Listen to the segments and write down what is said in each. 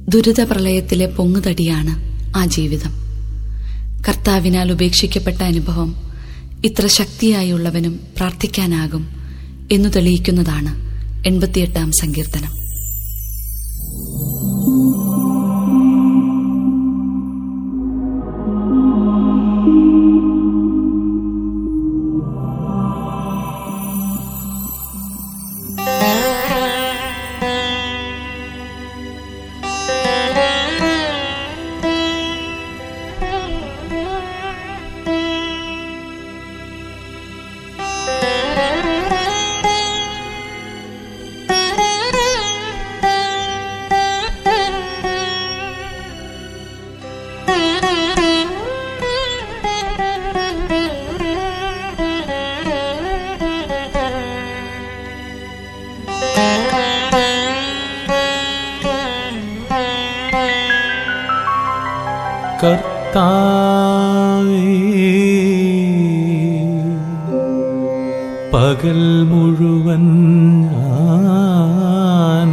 ദുരിതപ്രളയത്തിലെ പൊങ്ങുതടിയാണ് ആ ജീവിതം കർത്താവിനാൽ ഉപേക്ഷിക്കപ്പെട്ട അനുഭവം ഇത്ര ശക്തിയായുള്ളവനും പ്രാർത്ഥിക്കാനാകും എന്നു തെളിയിക്കുന്നതാണ് എൺപത്തിയെട്ടാം സങ്കീർത്തനം കർത്താവേ പകൽ മുഴുവൻ ഞാൻ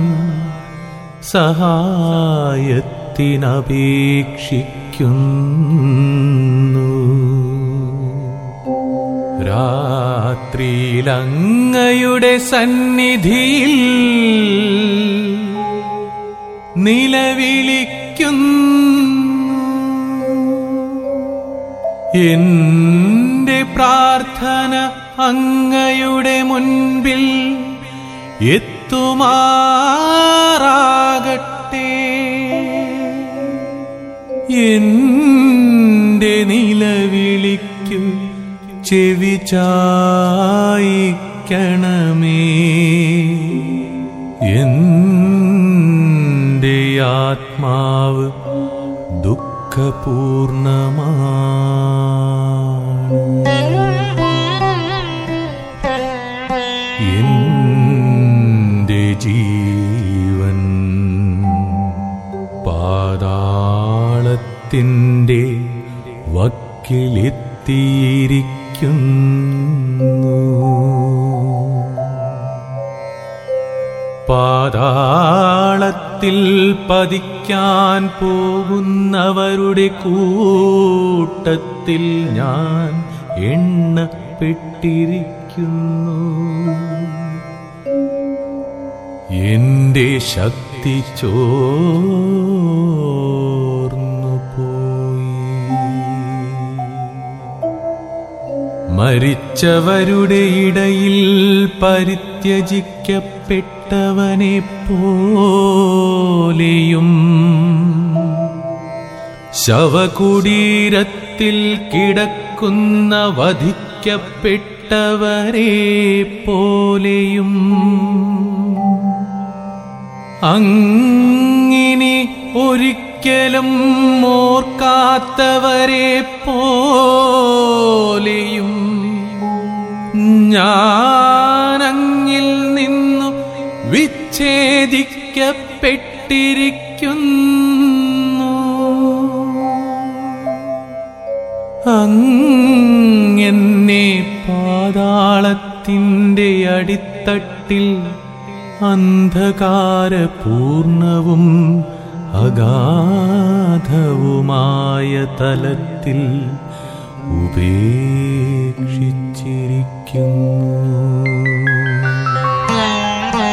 സഹായത്തിനപേക്ഷിക്കുന്നു രാത്രിയിലങ്ങയുടെ സന്നിധിയിൽ നിലവിളിക്കുന്നു എന്റെ പ്രാർത്ഥന അങ്ങയുടെ മുൻപിൽ എത്തുമാറാകട്ടെ എന്റെ നിലവിളിക്കു ചെവി ചായിക്കണമേ എന്റെ ആത്മാവ് ദുഃഖപൂർണമാണ് എന്റെ ജീവൻ പാതാളത്തിൻ്റെ വക്കിലെത്തിയിരിക്കുന്നു പാതാളത്തിൽ പതിക്കാൻ പോകുന്നവരുടെ കൂട്ടത്തിൽ ഞാൻ എണ്ണപ്പെട്ടിരിക്കുന്നു എന്റെ ശക്തി ചോർന്നു പോയി മരിച്ചവരുടെ ഇടയിൽ പരിത്യജിക്കപ്പെട്ടവനെ പോലെയും ശവകുടീരത്തിൽ കിടക്കുന്ന വധിക്കപ്പെട്ടവരെ പോലെയും അങ്ങിനി ഒരിക്കലും ഓർക്കാത്തവരെ പോലെയും ഞാനങ്ങിൽ നിന്നു വിച്ഛേദിക്കപ്പെട്ടിരിക്കുന്നു അങ്ങെന്നെ പാതാളത്തിൻ്റെ അടിത്തട്ടിൽ അന്ധകാരപൂർണവും അഗാധവുമായ തലത്തിൽ ഉപേക്ഷിച്ചിരിക്കുന്നു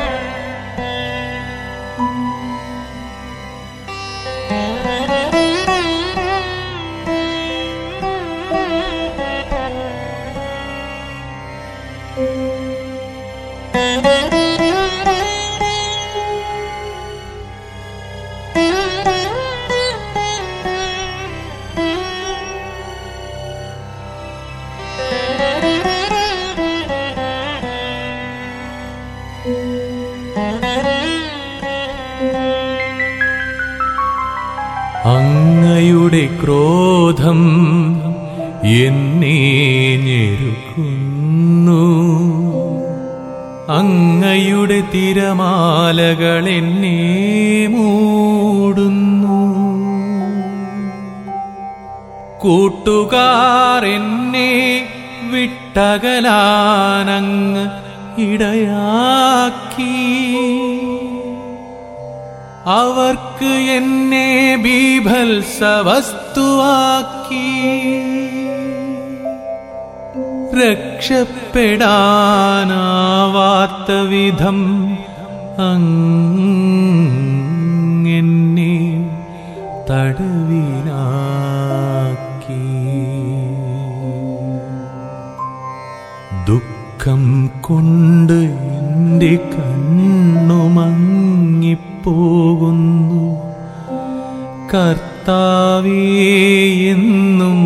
അങ്ങയുടെ ക്രോധം എന്നെ ഞെരുക്കുന്നു അങ്ങയുടെ തിരമാലകൾ എന്നെ മൂടുന്നു കൂട്ടുകാർ എന്നെ വിട്ടകലാനങ്ങ് ഇടയാക്കി അവർക്ക് എന്നെ ബീഭത്സ വസ്തുവാക്കി രക്ഷപ്പെടാനാവാത്ത വിധം അങ്ങെന്നെ തടവിലാക്കി ദുഃഖം കൊണ്ട് എൻ്റെ കണ്ണുമങ്ങിപ്പോകുന്നു കർത്താവേ എന്നും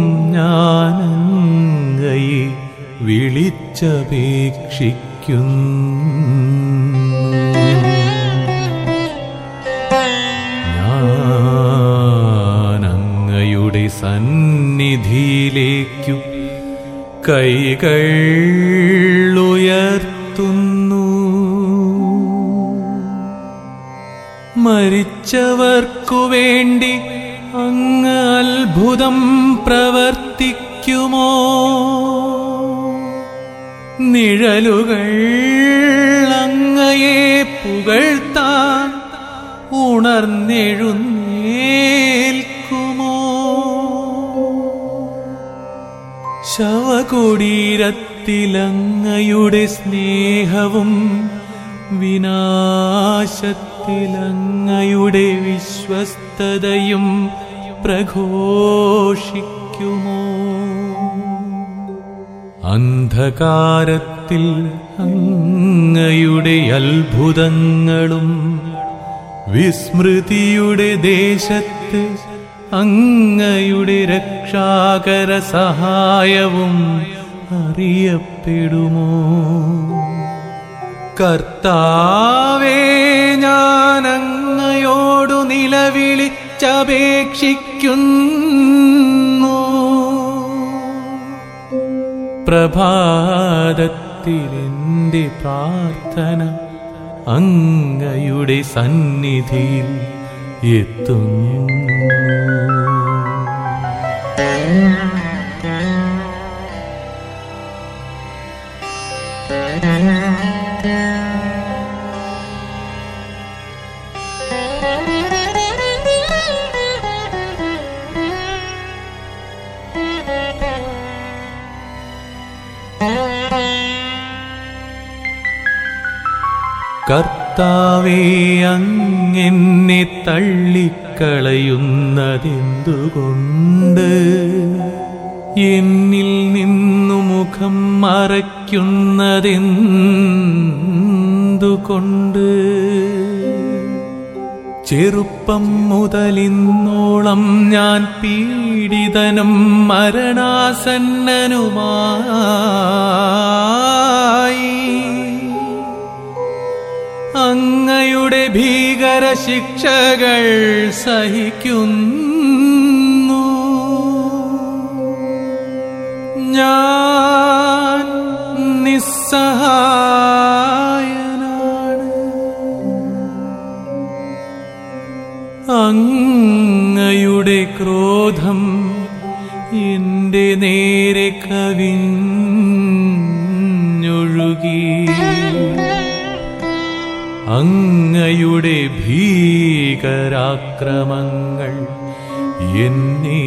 ഞാനങ്ങയെ വിളിച്ചപേക്ഷിക്കുന്നു ഞാനങ്ങയുടെ സന്നിധിയിലേക്കു കൈകൾ ഉയർത്തുന്നു മരിച്ചവർക്കു വേണ്ടി അങ്ങ് അത്ഭുതം പ്രവർത്തിക്കുമോ നിഴലുകൾ അങ്ങയെ പുകഴ്ത്താൻ ഉണർന്നെഴുന്നേൽക്കുമോ ശവകുടീരത്തിലങ്ങയുടെ സ്നേഹവും വിനാശത്തിലങ്ങയുടെ വിശ്വസ്തതയും പ്രഘോഷിക്കുമോ അന്ധകാരത്തിൽ അങ്ങയുടെ അത്ഭുതങ്ങളും വിസ്മൃതിയുടെ ദേശത്ത് അങ്ങയുടെ രക്ഷാകര സഹായവും അറിയപ്പെടുമോ കർത്താവേ ഞാൻ അങ്ങയോടു നിലവിളിച്ചപേക്ഷിക്കുന്നു പ്രഭാതത്തിലെന്റെ പ്രാർത്ഥന അങ്ങയുടെ സന്നിധിയിൽ എത്തുന്നു കർത്താവേ അങ്ങെന്നെ തള്ളിക്കളയുന്നതെന്തുകൊണ്ട് എന്നിൽ നിന്നു മുഖം മറയ്ക്കുന്നതെന്തുകൊണ്ട് ചെറുപ്പം മുതലിന്നോളം ഞാൻ പീഡിതനും മരണാസന്നനുമായി അങ്ങയുടെ ഭീകര ശിക്ഷകൾ സഹിക്കുന്നു ഞാൻ നിസ്സഹായനാണ് അങ്ങയുടെ ക്രോധം എന്റെ നേരെ കവിഞ്ഞൊഴുകി അങ്ങയുടെ ഭീകരാക്രമങ്ങൾ എന്നെ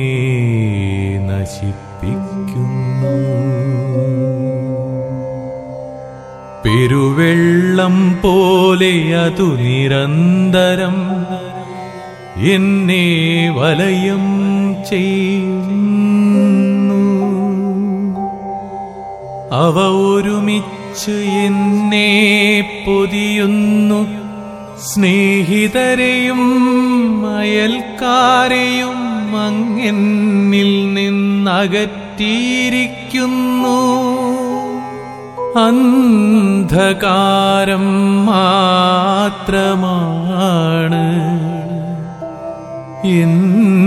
നശിപ്പിക്കുന്നു പെരുവെള്ളം പോലെ അതു നിരന്തരം എന്നെ വലയം ചെയ്യുന്നു അവ ഒരുമിച്ച് എന്നെ പൊതിയുന്നു സ്നേഹിതരെയും അയൽക്കാരെയും അങ്ങെന്നിൽ നിന്നകറ്റിയിരിക്കുന്നു അന്ധകാരം മാത്രമാണ് എൻ